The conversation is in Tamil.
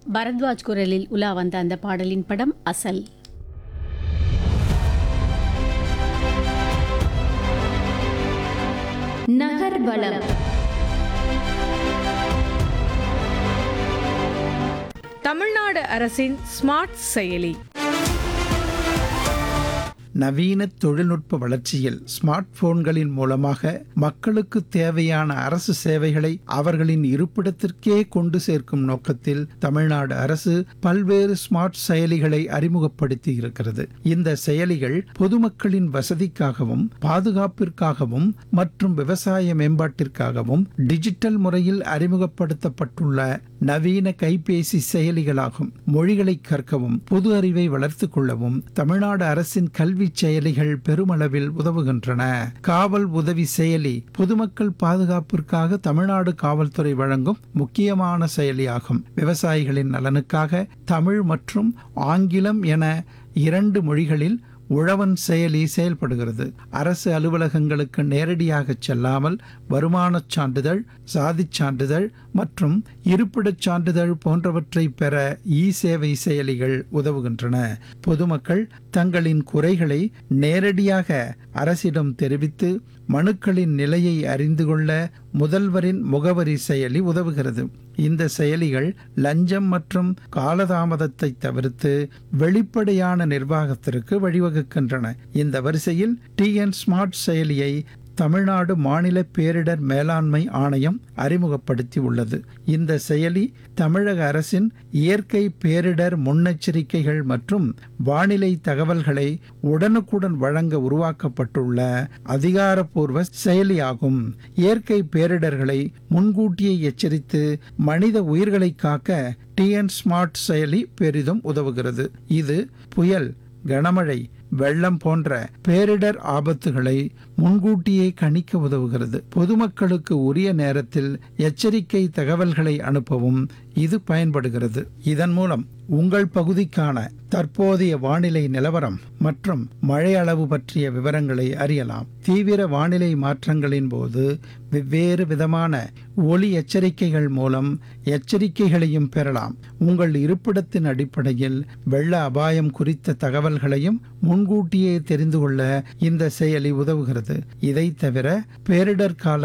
பரத்வாஜ் குரலில் உலா வந்த அந்த பாடலின் படம் அசல் நகர்வலம் தமிழ்நாடு அரசின் ஸ்மார்ட் செயலி நவீன தொழில்நுட்ப வளர்ச்சியில் ஸ்மார்ட் போன்களின் மூலமாக மக்களுக்கு தேவையான அரசு சேவைகளை அவர்களின் இருப்பிடத்திற்கே கொண்டு சேர்க்கும் நோக்கத்தில் தமிழ்நாடு அரசு பல்வேறு ஸ்மார்ட் செயலிகளை அறிமுகப்படுத்தி இருக்கிறது இந்த செயலிகள் பொதுமக்களின் வசதிக்காகவும் பாதுகாப்பிற்காகவும் மற்றும் விவசாய மேம்பாட்டிற்காகவும் டிஜிட்டல் முறையில் அறிமுகப்படுத்தப்பட்டுள்ள நவீன கைபேசி செயலிகளாகும் மொழிகளை கற்கவும் பொது அறிவை வளர்த்துக் கொள்ளவும் தமிழ்நாடு அரசின் கல்வி செயலிகள் பெருமளவில் உதவுகின்றன காவல் உதவி செயலி பொதுமக்கள் பாதுகாப்பிற்காக தமிழ்நாடு காவல்துறை வழங்கும் முக்கியமான செயலியாகும் விவசாயிகளின் நலனுக்காக தமிழ் மற்றும் ஆங்கிலம் என இரண்டு மொழிகளில் உழவன் செயலி செயல்படுகிறது அரசு அலுவலகங்களுக்கு நேரடியாக செல்லாமல் வருமானச் சான்றிதழ் சாதிச் சான்றிதழ் மற்றும் இருப்பிடச் சான்றிதழ் போன்றவற்றை பெற இ சேவை செயலிகள் உதவுகின்றன பொதுமக்கள் தங்களின் குறைகளை நேரடியாக அரசிடம் தெரிவித்து மனுக்களின் நிலையை அறிந்து கொள்ள முதல்வரின் முகவரி செயலி உதவுகிறது இந்த செயலிகள் லஞ்சம் மற்றும் காலதாமதத்தை தவிர்த்து வெளிப்படையான நிர்வாகத்திற்கு வழிவகுக்கின்றன இந்த வரிசையில் டிஎன் ஸ்மார்ட் செயலியை தமிழ்நாடு மாநில பேரிடர் மேலாண்மை ஆணையம் அறிமுகப்படுத்தி உள்ளது இந்த செயலி தமிழக அரசின் இயற்கை பேரிடர் முன்னெச்சரிக்கைகள் மற்றும் வானிலை தகவல்களை உடனுக்குடன் வழங்க உருவாக்கப்பட்டுள்ள அதிகாரப்பூர்வ செயலியாகும் இயற்கை பேரிடர்களை முன்கூட்டியே எச்சரித்து மனித உயிர்களை காக்க டிஎன் ஸ்மார்ட் செயலி பெரிதும் உதவுகிறது இது புயல் கனமழை வெள்ளம் போன்ற பேரிடர் ஆபத்துகளை முன்கூட்டியே கணிக்க உதவுகிறது பொதுமக்களுக்கு உரிய நேரத்தில் எச்சரிக்கை தகவல்களை அனுப்பவும் இது பயன்படுகிறது இதன் மூலம் உங்கள் பகுதிக்கான தற்போதைய வானிலை நிலவரம் மற்றும் மழை அளவு பற்றிய விவரங்களை அறியலாம் தீவிர வானிலை மாற்றங்களின் போது வெவ்வேறு விதமான ஒலி எச்சரிக்கைகள் மூலம் எச்சரிக்கைகளையும் பெறலாம் உங்கள் இருப்பிடத்தின் அடிப்படையில் வெள்ள அபாயம் குறித்த தகவல்களையும் முன்கூட்டியே தெரிந்து கொள்ள இந்த செயலி உதவுகிறது இதை தவிர பேரிடர் கால